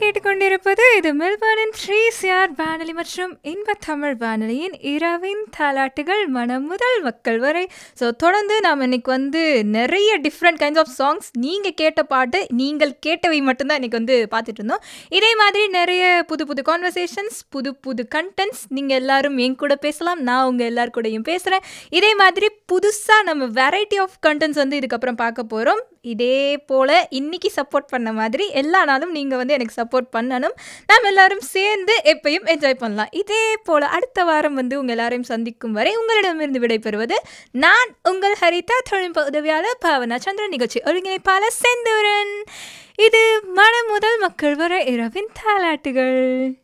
கேட்டுக்கொண்டிருப்பது இது மெல்பர்னின் three CR வானொலி மற்றும் இன்ப தமிழ் வானொலியின் இரவின் தாலாட்டுகள் மனம் முதல் மக்கள் வரை ஸோ தொடர்ந்து நாம் இன்னைக்கு வந்து நிறைய டிஃப்ரெண்ட் கைண்ட்ஸ் ஆஃப் சாங்ஸ் நீங்கள் கேட்ட பாட்டு நீங்கள் கேட்டவை மட்டும்தான் இன்னைக்கு வந்து பார்த்துட்டு இருந்தோம் இதே மாதிரி நிறைய புது புது கான்வர்சேஷன்ஸ் புது புது கண்டென்ட்ஸ் நீங்கள் எல்லாரும் என் கூட பேசலாம் நான் உங்கள் எல்லார் கூடயும் பேசுகிறேன் இதே மாதிரி புதுசாக நம்ம வெரைட்டி ஆஃப் கண்டென்ட்ஸ் வந்து இதுக்கப்புறம் பார்க்க போகிறோம் இதே போல் இன்னைக்கு சப்போர்ட் பண்ண மாதிரி எல்லா நாளும் நீங்கள் வந்து எனக்கு சப்போர்ட் பண்ணணும் நாம் எல்லாரும் சேர்ந்து எப்பயும் என்ஜாய் பண்ணலாம் இதே போல் அடுத்த வாரம் வந்து உங்கள் எல்லாரையும் சந்திக்கும் வரை உங்களிடமிருந்து விடைபெறுவது நான் உங்கள் ஹரிதா தொழில்நுட்ப உதவியாளர் பாவனா சந்திரன் நிகழ்ச்சி ஒருங்கிணைப்பாளர் செந்தூரன் இது மன முதல் மக்கள் வர இரவின் தாலாட்டுகள்